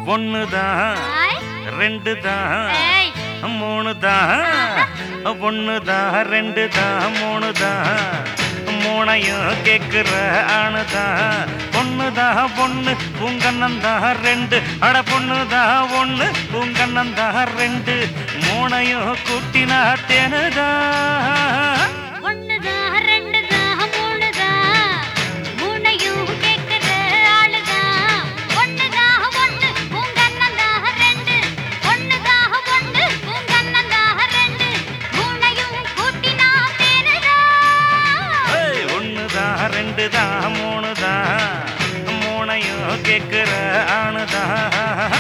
ஒன்னு தான் ஆய், ரெண்டு தான் ஏய், மூணு தான் ஒன்னு தான் ரெண்டு தான் மூணு தான் மூணையும் கேக்குற ஆணுதான் பொண்ணுதான் பொண்ணு உங்கண்ணந்தான் ரெண்டு அட பொண்ணுதான் ஒண்ணு உங்கண்ணந்தான் ரெண்டு மூணையும் கூட்டினா தேனுதான் ஒண்ணுதான், ரெண்டுதான், மூணுதான். மூணையும் கேக்குற ஆளுதான். ஒண்ணுதான், ஒண்ணு, உங்க அண்ணன்தான் ரெண்டு. ஒண்ணுதான், ஒண்ணு, உங்க அண்ணன்தான் ரெண்டு. மூணையும் கூட்டினா தேனுதான். ஏய், ஒண்ணுதான் ரெண்டுதான் மூணுதான் மூணையும் கேக்குற ஆணுதான்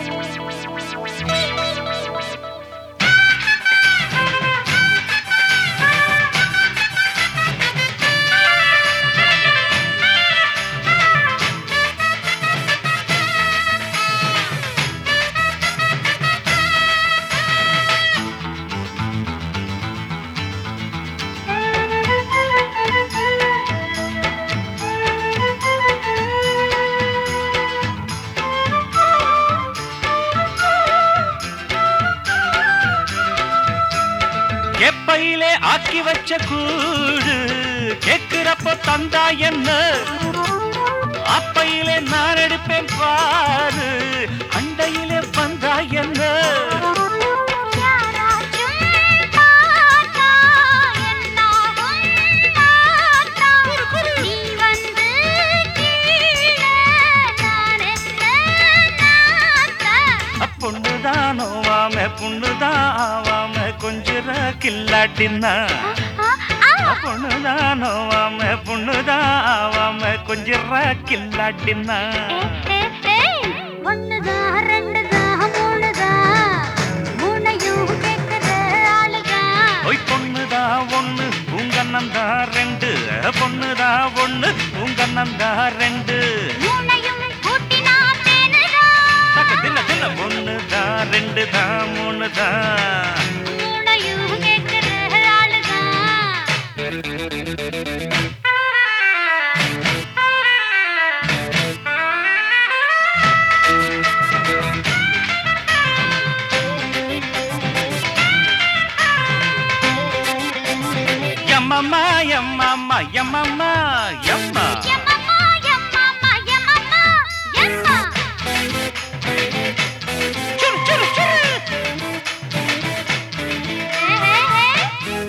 எப்பையிலே ஆக்கி வச்ச கூடு கேக்குறப்ப தந்தா என்ன அப்பையிலே நான் எடுப்பேன் பாரு அண்டையிலே வந்தா என்ன யாராச்சும் பார்த்தா என்னாகும் பார்த்தா? நீ வந்து கீழே நான் என்ன நாத்தா? பொண்ணுதான் நோவாம பொண்ணுதான் ஆவாம கொஞ்சிற கில்லாட்டின்னா ஆ, ஆ, பொண்ணுதான் நோவாம பொண்ணுதான் ஆவாம கொஞ்சிற கில்லாட்டின்னா ஏ, ஏ, ஒண்ணுதான், ரெண்டுதான், மூணுதான். மூணையும் கேக்குற ஆளுதான். ஒய் பொண்ணுதா ஒண்ணு உங்க அண்ணந்தா ரெண்டு பொண்ணுதா ஒண்ணு உங்க அண்ணந்தா ரெண்டு மூணையும் கூட்டினா தேனுதான். தக்க தின்ன தின்ன ஒண்ணுதா ரெண்டுதா மூணுதா மூணையும் கேக்குற ஆளுதான். எம்மம்மா எம்மம்மா எம்மம்மா எம்மா எம்மம்மா, எம்மம்மா, எம்மம்மா, எம்மா. சுரு சுரு சுரு ஏ, ஏ, ஏ.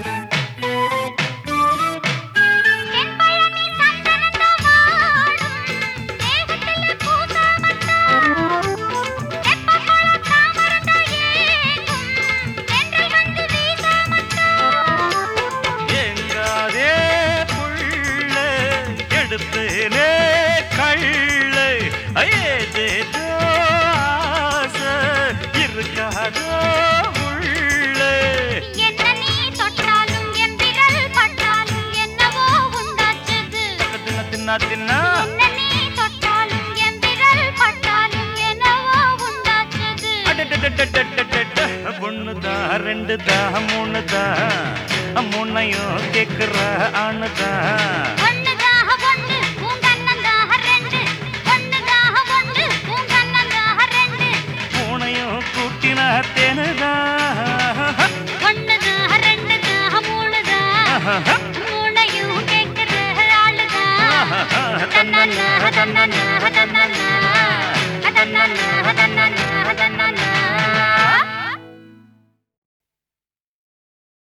என் பழனி சந்தனத்த வாடும், தேகத்திலே பூசாமத்தான். எப்பப்போல தாமரத்த ஏங்கும், தென்றல் வந்து வீசாமத்தான். எங்காதே புள்ள எடுத்தேனே கள்ள ஏதேதோ ஆசை இருக்காதோ உள்ள என்ன நீ தொட்டாலும் என் விரல் பட்டாலும் என்னவோ உண்டாச்சது தின்ன தின்னா தின்னா என்ன நீ தொட்டாலும் என் விரல் பட்டாலும் என்னவோ உண்டாச்சது அடடடடடடடட. ஒண்ணுதா ரெண்டுதா மூணுதா மூணையும் கேக்குற ஆணுதா ஒண்ணுதாக ஒண்ணு உங்க அண்ணன்தாக ரெண்டு ஒண்ணுதாக ஒண்ணு உங்க அண்ணன்தாக ரெண்டு மூணையும் கூட்டின தேனுதா ஒண்ணுதாக ரெண்டுதாக மூணுதாக மூணையும் கேட்கிற ஆளுதான் தன்னன்னா தன்னன்னா தன்னன்னா தன்னன்னா தன்னன்னா